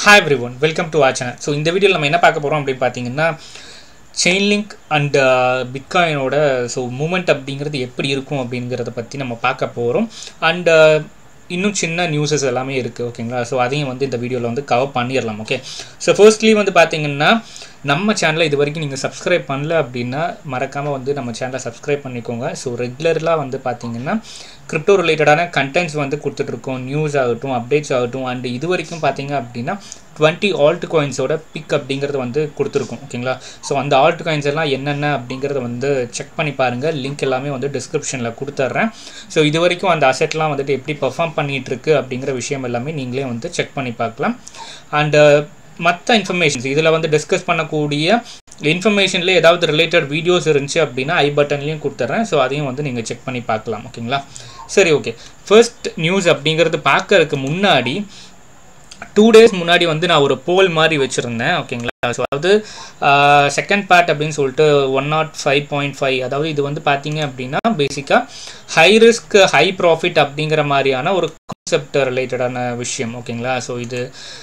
hi everyone welcome to our channel so இந்த வீடியோவில் நம்ம என்ன பார்க்க போகிறோம் அப்படின்னு பார்த்தீங்கன்னா செயின் லிங்க் அண்ட் பிட்காயினோட ஸோ மூமெண்ட் அப்படிங்கிறது எப்படி இருக்கும் அப்படிங்கிறத பற்றி நம்ம பார்க்க போகிறோம் அண்ட் இன்னும் சின்ன நியூஸஸ் எல்லாமே இருக்குது ஓகேங்களா ஸோ அதையும் வந்து இந்த வீடியோவில் வந்து கவர் பண்ணிடலாம் ஓகே ஸோ ஃபர்ஸ்ட்லி வந்து பார்த்தீங்கன்னா நம்ம சேனலை இது வரைக்கும் நீங்கள் சப்ஸ்கிரைப் பண்ணல அப்படின்னா மறக்காமல் வந்து நம்ம சேனலை சப்ஸ்கிரைப் பண்ணிக்கோங்க ஸோ ரெகுலராக வந்து பார்த்தீங்கன்னா கிரிப்டோ ரிலேட்டடான கண்டென்ட்ஸ் வந்து கொடுத்துட்ருக்கோம் நியூஸ் ஆகட்டும் அப்டேட்ஸ் ஆகட்டும் அண்ட் இது வரைக்கும் பார்த்தீங்க அப்படின்னா டுவெண்ட்டி ஆல்ட் காயின்ஸோட பிக் அப்படிங்கிறது வந்து கொடுத்துருக்கோம் ஓகேங்களா ஸோ அந்த ஆல்ட் காயின்ஸ் எல்லாம் என்னென்ன அப்படிங்கிறத வந்து செக் பண்ணி பாருங்கள் லிங்க் எல்லாமே வந்து டிஸ்கிரிப்ஷனில் கொடுத்துட்றேன் ஸோ இது வரைக்கும் அந்த அசெட்லாம் வந்துட்டு எப்படி பர்ஃபார்ம் பண்ணிகிட்டு இருக்கு அப்படிங்கிற விஷயம் எல்லாமே நீங்களே வந்து செக் பண்ணி பார்க்கலாம் அண்டு மற்ற இன்ஃபர்மேஷன்ஸ் இதில் வந்து டிஸ்கஸ் பண்ணக்கூடிய இன்ஃபர்மேஷனில் ஏதாவது ரிலேட்டட் வீடியோஸ் இருந்துச்சு அப்படின்னா ஐ பட்டன்லேயும் கொடுத்துட்றேன் ஸோ அதையும் வந்து நீங்கள் செக் பண்ணி பார்க்கலாம் ஓகேங்களா சரி ஓகே ஃபர்ஸ்ட் நியூஸ் அப்படிங்கிறது பார்க்கறதுக்கு முன்னாடி டூ டேஸ் முன்னாடி வந்து நான் ஒரு போல் மாதிரி வச்சுருந்தேன் ஓகேங்களா ஸோ அதாவது செகண்ட் பார்ட் அப்படின்னு சொல்லிட்டு one naught five point five அதாவது இது வந்து பார்த்தீங்க அப்படின்னா பேசிக்காக ஹை ரிஸ்க் ஹை ப்ராஃபிட் அப்படிங்கிற மாதிரியான ஒரு கான்செப்ட் ரிலேட்டடான விஷயம் ஓகேங்களா ஸோ இது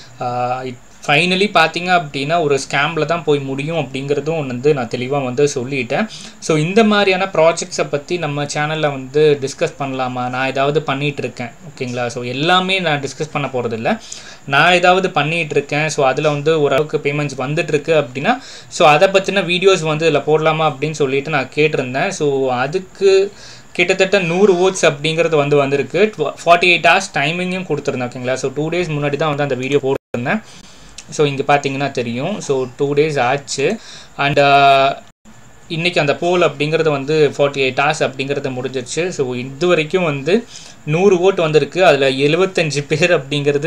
ஃபைனலி பார்த்தீங்க அப்படின்னா ஒரு ஸ்கேமில் தான் போய் முடியும் அப்படிங்கிறதும் வந்து நான் தெளிவாக வந்து சொல்லிட்டேன் ஸோ இந்த மாதிரியான ப்ராஜெக்ட்ஸை பற்றி நம்ம சேனலில் வந்து டிஸ்கஸ் பண்ணலாமா நான் ஏதாவது பண்ணிகிட்டு இருக்கேன் ஓகேங்களா ஸோ எல்லாமே நான் டிஸ்கஸ் பண்ண போகிறதில்ல நான் ஏதாவது பண்ணிகிட்டு இருக்கேன் ஸோ அதில் வந்து ஓரளவுக்கு பேமெண்ட்ஸ் வந்துட்டுருக்கு அப்படின்னா ஸோ அதை பற்றின வீடியோஸ் வந்து இதில் போடலாமா அப்படின்னு சொல்லிட்டு நான் கேட்டிருந்தேன் ஸோ அதுக்கு கிட்டத்தட்ட நூறு ஓட்ஸ் அப்படிங்கிறது வந்து வந்திருக்கு ஃபார்ட்டி எயிட் ஹவர்ஸ் டைமிங்கும் கொடுத்துருந்தேன் ஓகேங்களா ஸோ டூ டேஸ் முன்னாடி தான் வந்து அந்த வீடியோ போட்டிருந்தேன் ஸோ இங்கே பார்த்தீங்கன்னா தெரியும் ஸோ டூ டேஸ் ஆச்சு அண்ட் இன்றைக்கி அந்த போல் அப்படிங்கிறது வந்து ஃபார்ட்டி எயிட் ஹவர்ஸ் அப்படிங்கிறது முடிஞ்சிருச்சு ஸோ இது வரைக்கும் வந்து நூறு ஓட்டு வந்திருக்கு அதில் எழுபத்தஞ்சு பேர் அப்படிங்கிறது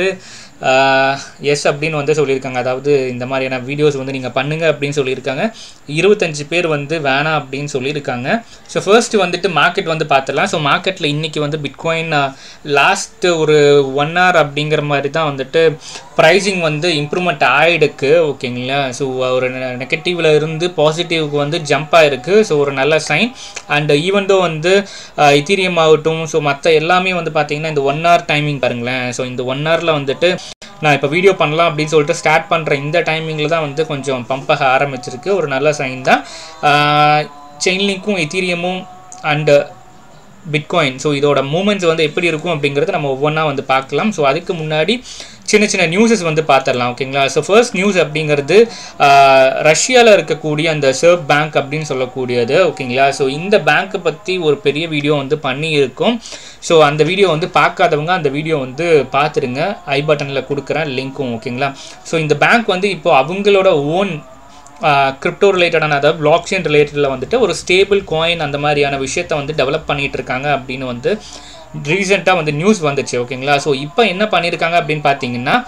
எஸ் அப்படின்னு வந்து சொல்லியிருக்காங்க அதாவது இந்த மாதிரியான வீடியோஸ் வந்து நீங்கள் பண்ணுங்கள் அப்படின்னு சொல்லியிருக்காங்க இருபத்தஞ்சு பேர் வந்து வேணாம் அப்படின்னு சொல்லியிருக்காங்க ஸோ ஃபர்ஸ்ட் வந்துட்டு மார்க்கெட் வந்து பார்த்துடலாம் ஸோ மார்க்கெட்டில் இன்றைக்கி வந்து பிட்காயின் லாஸ்ட்டு ஒரு ஒன் ஹவர் அப்படிங்கிற மாதிரி தான் வந்துட்டு ப்ரைஸிங் வந்து இம்ப்ரூவ்மெண்ட் ஆகிடுக்கு ஓகேங்களா ஸோ ஒரு நெகட்டிவில் இருந்து பாசிட்டிவ்க்கு வந்து ஜம்ப் ஆகிருக்கு ஸோ ஒரு நல்ல சைன் அண்ட் ஈவன் தோ வந்து இத்தீரியம் ஆகட்டும் ஸோ மற்ற எல்லாமே வந்து பார்த்தீங்கன்னா இந்த ஒன் ஹவர் டைமிங் பாருங்களேன் ஸோ இந்த ஒன் ஹவரில் வந்துட்டு நான் இப்போ வீடியோ பண்ணலாம் அப்படின்னு சொல்லிட்டு ஸ்டார்ட் பண்ணுற இந்த டைமிங்கில் தான் வந்து கொஞ்சம் பம்பாக ஆரம்பிச்சிருக்கு ஒரு நல்ல சைன் தான் செயின் லிங்க்கும் எத்தீரியமும் அண்டு பிட்காயின் ஸோ இதோட மூமெண்ட்ஸ் வந்து எப்படி இருக்கும் அப்படிங்கிறத நம்ம ஒவ்வொன்றா வந்து பார்க்கலாம் ஸோ அதுக்கு முன்னாடி சின்ன சின்ன நியூஸஸ் வந்து பார்த்துடலாம் ஓகேங்களா ஸோ ஃபர்ஸ்ட் நியூஸ் அப்படிங்கிறது ரஷ்யாவில் இருக்கக்கூடிய அந்த சர்வ் பேங்க் அப்படின்னு சொல்லக்கூடியது ஓகேங்களா ஸோ இந்த பேங்க்கை பற்றி ஒரு பெரிய வீடியோ வந்து பண்ணியிருக்கோம் ஸோ அந்த வீடியோ வந்து பார்க்காதவங்க அந்த வீடியோ வந்து பார்த்துருங்க ஐ பட்டனில் கொடுக்குறேன் லிங்க்கும் ஓகேங்களா ஸோ இந்த பேங்க் வந்து இப்போ அவங்களோட ஓன் கிரிப்டோ ரிலேட்டடான அதாவது பிளாக் செயின் ரிலேட்டடில் வந்துட்டு ஒரு ஸ்டேபிள் காயின் அந்த மாதிரியான விஷயத்த வந்து டெவலப் பண்ணிகிட்டு இருக்காங்க அப்படின்னு வந்து ரீசெண்டாக வந்து நியூஸ் வந்துச்சு ஓகேங்களா ஸோ இப்போ என்ன பண்ணியிருக்காங்க அப்படின்னு பார்த்தீங்கன்னா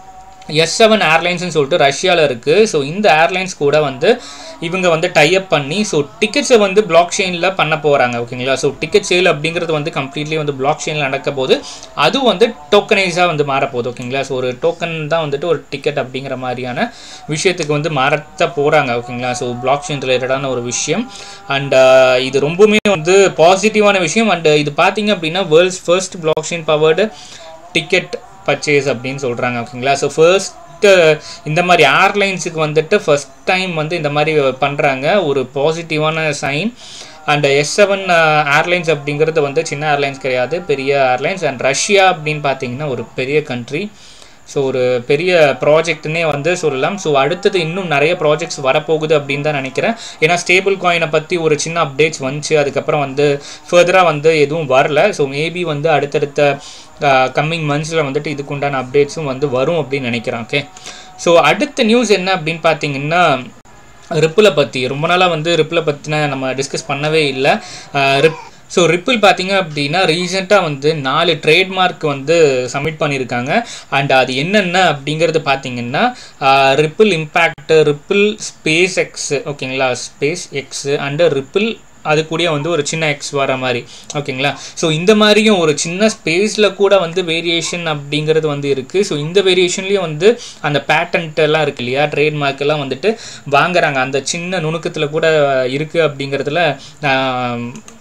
எஸ் செவன் ஏர்லைன்ஸ்னு சொல்லிட்டு ரஷ்யாவில் இருக்குது ஸோ இந்த ஏர்லைன்ஸ் கூட வந்து இவங்க வந்து டைப் பண்ணி ஸோ டிக்கெட்ஸை வந்து பிளாக் செயினில் பண்ண போகிறாங்க ஓகேங்களா ஸோ டிக்கெட் சேல் அப்படிங்கிறது வந்து கம்ப்ளீட்லி வந்து பிளாக் செயினில் நடக்க போது அது வந்து டோக்கனைஸாக வந்து மாறப்போகுது ஓகேங்களா ஸோ ஒரு டோக்கன் தான் வந்துட்டு ஒரு டிக்கெட் அப்படிங்கிற மாதிரியான விஷயத்துக்கு வந்து மாறத்த போகிறாங்க ஓகேங்களா ஸோ பிளாக் செயின் ரிலேட்டடான ஒரு விஷயம் அண்ட் இது ரொம்பவுமே வந்து பாசிட்டிவான விஷயம் அண்ட் இது பார்த்தீங்க அப்படின்னா world's first blockchain powered ticket purchase அப்படின்னு சொல்கிறாங்க ஓகேங்களா ஸோ ஃபர்ஸ்ட்டு இந்த மாதிரி ஏர்லைன்ஸுக்கு வந்துட்டு ஃபஸ்ட் டைம் வந்து இந்த மாதிரி பண்ணுறாங்க ஒரு பாசிட்டிவான sign and S seven Airlines அப்படிங்கிறது வந்து சின்ன ஏர்லைன்ஸ் கிடையாது பெரிய ஏர்லைன்ஸ் அண்ட் ரஷ்யா அப்படின்னு பார்த்தீங்கன்னா ஒரு பெரிய கண்ட்ரி ஸோ ஒரு பெரிய ப்ராஜெக்ட்னே வந்து சொல்லலாம் ஸோ அடுத்தது இன்னும் நிறைய ப்ராஜெக்ட்ஸ் வரப்போகுது அப்படின்னு தான் நினைக்கிறேன் ஏன்னா ஸ்டேபிள் காயினை பற்றி ஒரு சின்ன அப்டேட்ஸ் வந்துச்சு அதுக்கப்புறம் வந்து ஃபர்தராக வந்து எதுவும் வரல ஸோ மேபி வந்து அடுத்தடுத்த கம்மிங் மந்த்ஸில் வந்துட்டு இதுக்கு உண்டான அப்டேட்ஸும் வந்து வரும் அப்படின்னு நினைக்கிறேன் ஓகே ஸோ அடுத்த நியூஸ் என்ன அப்படின்னு பார்த்தீங்கன்னா ரிப்பிளை பற்றி ரொம்ப நாளாக வந்து ரிப்பிளை பற்றின நம்ம டிஸ்கஸ் பண்ணவே இல்லை ரிப் ஸோ ரிப்பிள் பார்த்தீங்க அப்படின்னா ரீசெண்டாக வந்து நாலு ட்ரேட்மார்க் வந்து சப்மிட் பண்ணியிருக்காங்க அண்ட் அது என்னென்ன அப்படிங்கிறது பார்த்தீங்கன்னா ripple impact ripple space X ஓகேங்களா ஸ்பேஸ் எக்ஸ் அண்டு ரிப்பிள் அது கூட வந்து ஒரு சின்ன எக்ஸ் வர மாதிரி ஓகேங்களா ஸோ இந்த மாதிரியும் ஒரு சின்ன ஸ்பேஸில் கூட வந்து வேரியேஷன் அப்படிங்கிறது வந்து இருக்குது ஸோ இந்த வேரியேஷன்லேயும் வந்து அந்த பேட்டன்ட் எல்லாம் இருக்கு இல்லையா ட்ரேட்மார்க் எல்லாம் வந்துட்டு வாங்குறாங்க அந்த சின்ன நுணுக்கத்தில் கூட இருக்குது அப்படிங்கிறதுல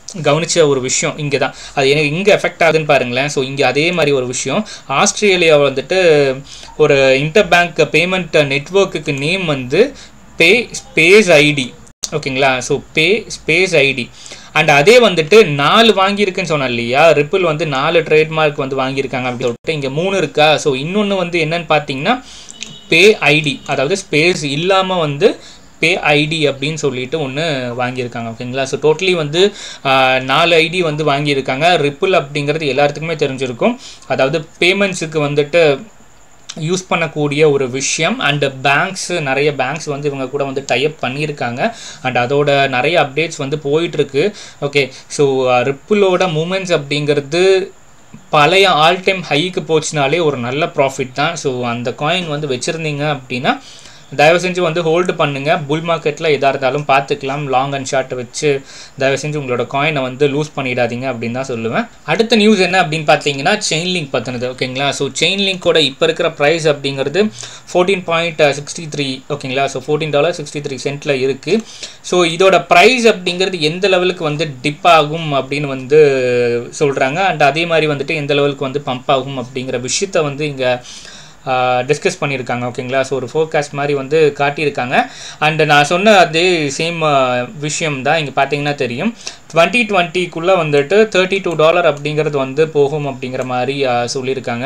கவனிச்ச ஒரு விஷயம் இங்கே தான் அது எனக்கு இங்கே எஃபெக்ட் ஆகுதுன்னு பாருங்களேன் ஸோ இங்கே அதே மாதிரி ஒரு விஷயம் ஆஸ்திரேலியா வந்துட்டு ஒரு இன்டர் பேங்க் பேமெண்ட் நெட்ஒர்க்குக்கு நேம் வந்து பே ஸ்பேஸ் ஐடி ஓகேங்களா so pay space ID and அதே வந்துட்டு நாலு வாங்கியிருக்குன்னு சொன்னேன் இல்லையா ரிப்பிள் வந்து நாலு ட்ரேட்மார்க் வந்து வாங்கியிருக்காங்க அப்படின்னு சொல்லிட்டு இங்கே மூணு இருக்கா ஸோ இன்னொன்று வந்து என்னன்னு பார்த்தீங்கன்னா பே ஐடி அதாவது ஸ்பேஸ் இல்லாமல் வந்து பே ஐடி அப்படின்னு சொல்லிட்டு ஒன்று வாங்கியிருக்காங்க ஓகேங்களா ஸோ டோட்டலி வந்து நாலு ஐடி வந்து வாங்கியிருக்காங்க ரிப்பிள் அப்படிங்கிறது எல்லாத்துக்குமே தெரிஞ்சிருக்கும் அதாவது பேமெண்ட்ஸுக்கு வந்துட்டு யூஸ் பண்ணக்கூடிய ஒரு விஷயம் அண்டு பேங்க்ஸ் நிறைய பேங்க்ஸ் வந்து இவங்க கூட வந்து டைப் பண்ணியிருக்காங்க அண்ட் அதோட நிறைய அப்டேட்ஸ் வந்து போயிட்டுருக்கு ஓகே ஸோ ரிப்பிளோட மூமெண்ட்ஸ் அப்படிங்கிறது பழைய ஆல் டைம் ஹைக்கு போச்சுனாலே ஒரு நல்ல ப்ராஃபிட் தான் ஸோ அந்த காயின் வந்து வச்சுருந்தீங்க அப்படின்னா தயவு செஞ்சு வந்து ஹோல்டு பண்ணுங்கள் புல் மார்க்கெட்டில் எதாக இருந்தாலும் பார்த்துக்கலாம் லாங் அண்ட் ஷார்ட் வச்சு தயவு செஞ்சு உங்களோட காயினை வந்து லூஸ் பண்ணிடாதீங்க அப்படின்னு தான் சொல்லுவேன் அடுத்த நியூஸ் என்ன அப்படின்னு பார்த்தீங்கன்னா செயின் லிங்க் பற்றினது ஓகேங்களா ஸோ செயின் லிங்கோட இப்போ இருக்கிற ப்ரைஸ் அப்படிங்கிறது ஃபோர்டீன் பாயிண்ட் சிக்ஸ்டி த்ரீ ஓகேங்களா so fourteen dollar sixty three சென்ட்டில் இருக்குது ஸோ இதோட ப்ரைஸ் அப்படிங்கிறது எந்த லெவலுக்கு வந்து டிப் ஆகும் அப்படின்னு வந்து சொல்கிறாங்க அண்ட் அதே மாதிரி வந்துட்டு எந்த லெவலுக்கு வந்து பம்ப் ஆகும் அப்படிங்கிற விஷயத்த வந்து இங்கே டிஸ்கஸ் பண்ணியிருக்காங்க ஓகேங்களா ஸோ ஒரு ஃபோர்காஸ்ட் மாதிரி வந்து காட்டியிருக்காங்க அண்ட் நான் சொன்ன அதே சேம் விஷயம் தான் இங்கே பார்த்தீங்கன்னா தெரியும் டுவெண்ட்டி டுவெண்ட்டிக்குள்ளே வந்துட்டு தேர்ட்டி டூ டாலர் அப்படிங்கிறது வந்து போகும் அப்படிங்கிற மாதிரி சொல்லியிருக்காங்க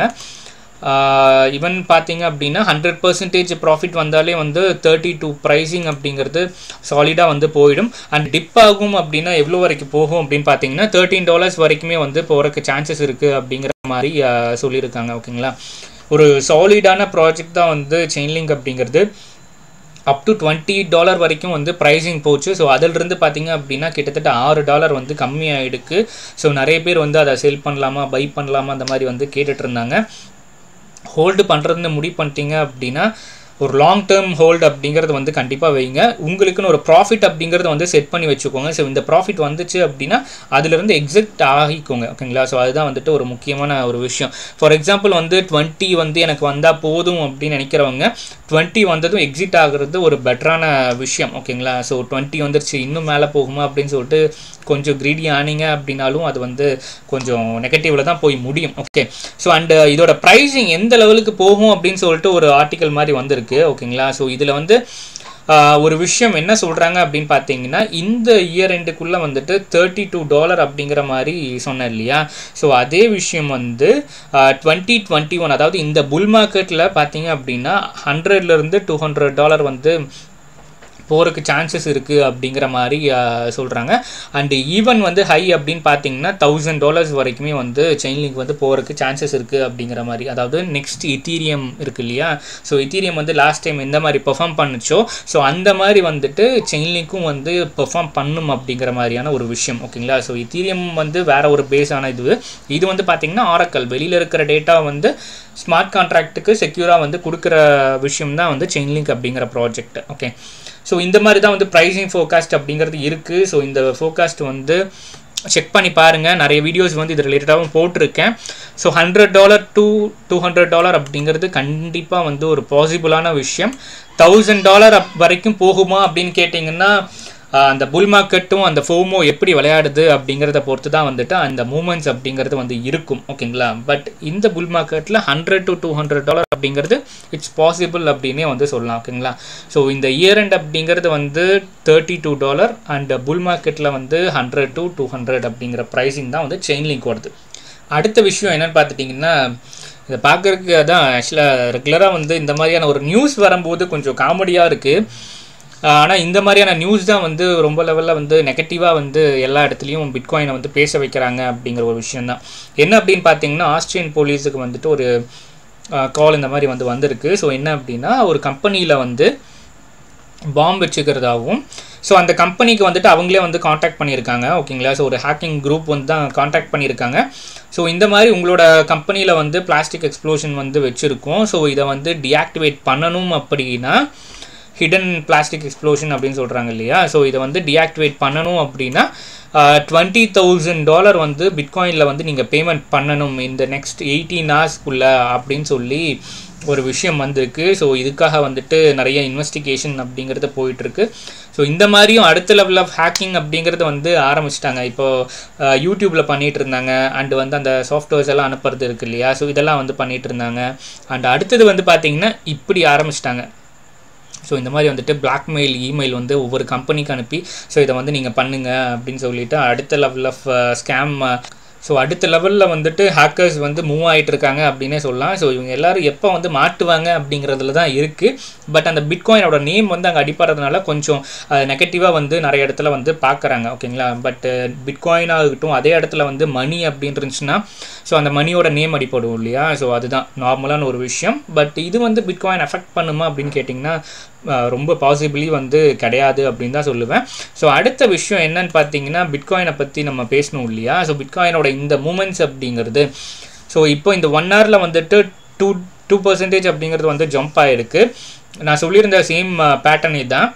ஈவன் பார்த்தீங்க அப்படின்னா ஹண்ட்ரட் பர்சன்டேஜ் ப்ராஃபிட் வந்தாலே வந்து தேர்ட்டி டூ ப்ரைஸிங் அப்படிங்கிறது சாலிடாக வந்து போயிடும் அண்ட் டிப் ஆகும் அப்படின்னா எவ்வளோ வரைக்கும் போகும் அப்படின்னு பார்த்தீங்கன்னா தேர்ட்டீன் டாலர்ஸ் வரைக்குமே வந்து போகிறதுக்கு சான்சஸ் இருக்குது அப்படிங்கிற மாதிரி சொல்லியிருக்காங்க ஓகேங்களா ஒரு சாலிடான ப்ராஜெக்ட் தான் வந்து செயின்லிங்க் அப்படிங்கிறது அப் டு டுவெண்ட்டி டாலர் வரைக்கும் வந்து ப்ரைஸிங் போச்சு ஸோ அதிலிருந்து பார்த்தீங்க அப்படின்னா கிட்டத்தட்ட ஆறு டாலர் வந்து கம்மியாகிடுக்கு ஸோ நிறைய பேர் வந்து அதை செல் பண்ணலாமா பை பண்ணலாமா அந்த மாதிரி வந்து கேட்டுட்டு இருந்தாங்க ஹோல்டு பண்ணுறதுன்னு முடிவு பண்ணிட்டீங்க அப்படின்னா ஒரு லாங் டேர்ம் ஹோல்டு அப்படிங்கிறது வந்து கண்டிப்பாக வைங்க உங்களுக்குன்னு ஒரு ப்ராஃபிட் அப்படிங்கிறத வந்து செட் பண்ணி வச்சுக்கோங்க ஸோ இந்த ப்ராஃபிட் வந்துச்சு அப்படின்னா அதுலேருந்து எக்ஸிட் ஆகிக்கோங்க ஓகேங்களா ஸோ அதுதான் வந்துட்டு ஒரு முக்கியமான ஒரு விஷயம் ஃபார் எக்ஸாம்பிள் வந்து டுவெண்ட்டி வந்து எனக்கு வந்தால் போதும் அப்படின்னு நினைக்கிறவங்க டுவெண்ட்டி வந்ததும் எக்ஸிட் ஆகுறது ஒரு பெட்டரான விஷயம் ஓகேங்களா ஸோ டுவெண்ட்டி வந்துருச்சு இன்னும் மேலே போகுமா அப்படின்னு சொல்லிட்டு கொஞ்சம் க்ரீடி ஆனீங்க அப்படின்னாலும் அது வந்து கொஞ்சம் நெகட்டிவில் தான் போய் முடியும் ஓகே ஸோ அண்டு இதோட ப்ரைஸிங் எந்த லெவலுக்கு போகும் அப்படின்னு சொல்லிட்டு ஒரு ஆர்டிக்கல் மாதிரி வந்திருக்கு ஓகேங்களா ஸோ இதில் வந்து ஒரு விஷயம் என்ன சொல்கிறாங்க அப்படின்னு பார்த்தீங்கன்னா இந்த இயர் எண்டுக்குள்ளே வந்துட்டு தேர்ட்டி டூ டாலர் அப்படிங்கிற மாதிரி சொன்னேன் இல்லையா ஸோ அதே விஷயம் வந்து டுவெண்ட்டி டுவெண்ட்டி ஒன் அதாவது இந்த புல் மார்க்கெட்டில் பார்த்தீங்க அப்படின்னா ஹண்ட்ரட்லேருந்து டூ ஹண்ட்ரட் டாலர் வந்து போகிறதுக்கு சான்சஸ் இருக்குது அப்படிங்கிற மாதிரி சொல்கிறாங்க அண்டு ஈவன் வந்து ஹை அப்படின்னு பார்த்தீங்கன்னா தௌசண்ட் டாலர்ஸ் வரைக்குமே வந்து செயின் லிங்க் வந்து போகிறதுக்கு சான்சஸ் இருக்குது அப்படிங்கிற மாதிரி அதாவது நெக்ஸ்ட் இத்தீரியம் இருக்குது இல்லையா ஸோ இத்தீரியம் வந்து லாஸ்ட் டைம் எந்த மாதிரி பெர்ஃபார்ம் பண்ணுச்சோ ஸோ அந்த மாதிரி வந்துட்டு செயின் லிங்க்கும் வந்து பெர்ஃபார்ம் பண்ணும் அப்படிங்கிற மாதிரியான ஒரு விஷயம் ஓகேங்களா ஸோ இத்தீரியம் வந்து வேற ஒரு பேஸான இது இது வந்து பார்த்தீங்கன்னா ஆரக்கல் வெளியில் இருக்கிற டேட்டா வந்து ஸ்மார்ட் கான்ட்ராக்ட்டுக்கு செக்யூராக வந்து கொடுக்குற விஷயம் தான் வந்து செயின் லிங்க் அப்படிங்கிற ப்ராஜெக்ட் ஓகே ஸோ இந்த மாதிரி தான் வந்து ப்ரைஸிங் ஃபோகாஸ்ட் அப்படிங்கிறது இருக்குது ஸோ இந்த ஃபோகாஸ்ட் வந்து செக் பண்ணி பாருங்கள் நிறைய வீடியோஸ் வந்து இது ரிலேட்டடாகவும் போட்டிருக்கேன் so hundred dollar to two hundred dollar அப்படிங்கிறது கண்டிப்பாக வந்து ஒரு பாசிபிளான விஷயம் தௌசண்ட் டாலர் வரைக்கும் போகுமா அப்படின்னு கேட்டிங்கன்னா அந்த புல் மார்க்கெட்டும் அந்த ஃபோமோ எப்படி விளையாடுது அப்படிங்கிறத பொறுத்து தான் வந்துட்டு அந்த மூமெண்ட்ஸ் அப்படிங்கிறது வந்து இருக்கும் ஓகேங்களா பட் இந்த புல் மார்க்கெட்டில் hundred to two hundred dollar அப்படிங்கிறது இட்ஸ் பாசிபிள் அப்படின்னே வந்து சொல்லலாம் ஓகேங்களா ஸோ இந்த இயர் எண்ட் அப்படிங்கிறது வந்து thirty two dollar and bull மார்க்கெட்டில் வந்து ஹண்ட்ரட் டு டூ ஹண்ட்ரட் அப்படிங்கிற ப்ரைஸிங் தான் வந்து செயின் லிங்க் வருது அடுத்த விஷயம் என்னென்னு பார்த்துட்டிங்கன்னா இதை பார்க்குறதுக்கு அதான் ஆக்சுவலாக ரெகுலராக வந்து இந்த மாதிரியான ஒரு நியூஸ் வரும்போது கொஞ்சம் காமெடியாக இருக்குது ஆனால் இந்த மாதிரியான நியூஸ் தான் வந்து ரொம்ப லெவலில் வந்து நெகட்டிவாக வந்து எல்லா இடத்துலையும் பிட்காயினை வந்து பேச வைக்கிறாங்க அப்படிங்கிற ஒரு விஷயம் தான் என்ன அப்படின்னு பார்த்தீங்கன்னா ஆஸ்திரியன் போலீஸுக்கு வந்துட்டு ஒரு கால் இந்த மாதிரி வந்து வந்திருக்கு ஸோ என்ன அப்படின்னா ஒரு கம்பெனியில் வந்து பாம்பு வச்சுக்கிறதாகவும் ஸோ அந்த கம்பெனிக்கு வந்துட்டு அவங்களே வந்து காண்டாக்ட் பண்ணியிருக்காங்க ஓகேங்களா ஸோ ஒரு ஹேக்கிங் குரூப் வந்து தான் காண்டாக்ட் பண்ணியிருக்காங்க ஸோ இந்த மாதிரி உங்களோட கம்பெனியில் வந்து பிளாஸ்டிக் எக்ஸ்ப்ளோஷன் வந்து வச்சுருக்கோம் ஸோ இதை வந்து டிஆக்டிவேட் பண்ணணும் அப்படின்னா ஹிடன் பிளாஸ்டிக் எக்ஸ்ப்ளோஷன் அப்படின்னு சொல்கிறாங்க இல்லையா ஸோ இதை வந்து டிஆக்டிவேட் பண்ணணும் அப்படின்னா டுவெண்ட்டி தௌசண்ட் டாலர் வந்து பிட்காயினில் வந்து நீங்கள் பேமெண்ட் பண்ணணும் இந்த நெக்ஸ்ட் எயிட்டீன் ஹவர்ஸ்க்குள்ளே அப்படின்னு சொல்லி ஒரு விஷயம் வந்திருக்கு ஸோ இதுக்காக வந்துட்டு நிறைய இன்வெஸ்டிகேஷன் அப்படிங்கிறது போயிட்டுருக்கு ஸோ இந்த மாதிரியும் அடுத்த லெவல் ஆஃப் ஹேக்கிங் அப்படிங்கிறது வந்து ஆரம்பிச்சிட்டாங்க இப்போ யூடியூப்பில் பண்ணிட்டு இருந்தாங்க அண்டு வந்து அந்த சாஃப்ட்வேர்ஸ் எல்லாம் அனுப்புறது இருக்கு இல்லையா ஸோ இதெல்லாம் வந்து பண்ணிட்டு இருந்தாங்க அண்ட் அடுத்தது வந்து பார்த்தீங்கன்னா இப்படி ஆரம்பிச்சிட்டாங்க ஸோ இந்த மாதிரி வந்துட்டு பிளாக்மெயில் இமெயில் வந்து ஒவ்வொரு கம்பெனிக்கு அனுப்பி ஸோ இதை வந்து நீங்கள் பண்ணுங்க அப்படின்னு சொல்லிட்டு அடுத்த லெவல் ஆஃப் ஸ்கேம் ஸோ அடுத்த லெவலில் வந்துட்டு ஹேக்கர்ஸ் வந்து மூவ் ஆகிட்டு இருக்காங்க அப்படின்னே சொல்லலாம் ஸோ இவங்க எல்லாரும் எப்போ வந்து மாட்டுவாங்க அப்படிங்கிறதுல தான் இருக்குது பட் அந்த பிட்காயினோட நேம் வந்து அங்கே அடிப்படுறதுனால கொஞ்சம் நெகட்டிவாக வந்து நிறைய இடத்துல வந்து பார்க்குறாங்க ஓகேங்களா பட் பிட்காயின் ஆகட்டும் அதே இடத்துல வந்து மணி அப்படின்னு இருந்துச்சுன்னா ஸோ அந்த மணியோட நேம் அடிப்படும் இல்லையா ஸோ அதுதான் நார்மலான ஒரு விஷயம் பட் இது வந்து பிட்காயின் அஃபெக்ட் பண்ணுமா அப்படின்னு கேட்டிங்கன்னா ரொம்ப பாசிபிளி வந்து கிடையாது அப்படின்னு தான் சொல்லுவேன் ஸோ அடுத்த விஷயம் என்னன்னு பார்த்தீங்கன்னா பிட்காயினை பற்றி நம்ம பேசணும் இல்லையா ஸோ பிட்காயினோட இந்த மூமெண்ட்ஸ் அப்படிங்கிறது ஸோ இப்போ இந்த ஒன் ஹவரில் வந்துட்டு டூ டூ பர்சன்டேஜ் அப்படிங்கிறது வந்து ஜம்ப் ஆகிருக்கு நான் சொல்லியிருந்த சேம் பேட்டர்ன் இதுதான்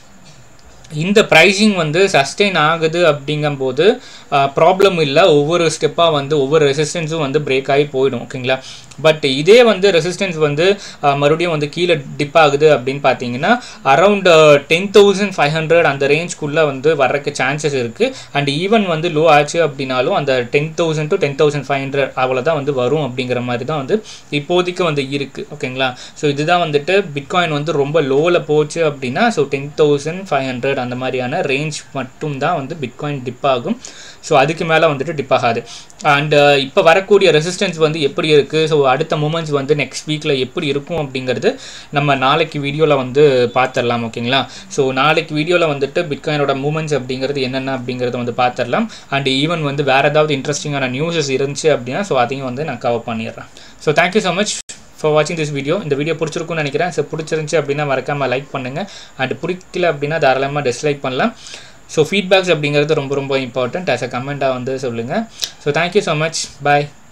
இந்த ப்ரைஸிங் வந்து சஸ்டெயின் ஆகுது அப்படிங்கும்போது ப்ராப்ளம் இல்லை ஒவ்வொரு ஸ்டெப்பாக வந்து ஒவ்வொரு ரெசிஸ்டன்ஸும் வந்து பிரேக் ஆகி போயிடும் ஓகேங்களா பட் இதே வந்து ரெசிஸ்டன்ஸ் வந்து மறுபடியும் வந்து கீழே டிப் ஆகுது அப்படின்னு பார்த்தீங்கன்னா around ten thousand five hundred அந்த ரேஞ்ச்குள்ளே வந்து வர்றக்கு சான்சஸ் இருக்குது அண்ட் ஈவன் வந்து லோ ஆச்சு அப்படின்னாலும் அந்த ten thousand to ten thousand five hundred அவ்வளோதான் வந்து வரும் அப்படிங்கிற மாதிரி தான் வந்து இப்போதைக்கு வந்து இருக்குது ஓகேங்களா ஸோ இதுதான் வந்துட்டு பிட்காயின் வந்து ரொம்ப லோவில் போச்சு அப்படின்னா so ten thousand five hundred அந்த மாதிரியான ரேஞ்ச் மட்டும் தான் வந்து பிட்காயின் டிப் ஆகும் ஸோ அதுக்கு மேலே வந்துட்டு டிப் ஆகாது அண்டு இப்போ வரக்கூடிய ரெசிஸ்டன்ஸ் வந்து எப்படி இருக்குது ஸோ அடுத்த மூமெண்ட்ஸ் வந்து நெக்ஸ்ட் வீக்கில் எப்படி இருக்கும் அப்படிங்கிறது நம்ம நாளைக்கு வீடியோவில் வந்து பார்த்துடலாம் ஓகேங்களா ஸோ நாளைக்கு வீடியோவில் வந்துட்டு பிட்காயினோட மூமெண்ட்ஸ் அப்படிங்கிறது என்னென்ன அப்படிங்கிறத வந்து பார்த்துடலாம் அண்ட் ஈவன் வந்து வேறு ஏதாவது இன்ட்ரெஸ்டிங்கான நியூஸஸ் இருந்துச்சு அப்படின்னா ஸோ அதையும் வந்து நான் கவர் பண்ணிடுறேன் so thank you so much for வாட்சிங் திஸ் வீடியோ இந்த வீடியோ பிடிச்சிருக்கும்னு நினைக்கிறேன் ஸோ பிடிச்சிருந்துச்சி அப்படின்னா மறக்காமல் லைக் பண்ணுங்கள் அண்ட் பிடிக்கல அப்படின்னா தாராளமாக டிஸ்லைக் பண்ணலாம் ஸோ ஃபீட்பேக்ஸ் அப்படிங்கிறது ரொம்ப ரொம்ப இம்பார்ட்டண்ட் ஆஸ் அ கமெண்ட்டாக வந்து சொல்லுங்கள் ஸோ தேங்க்யூ ஸோ மச் பாய்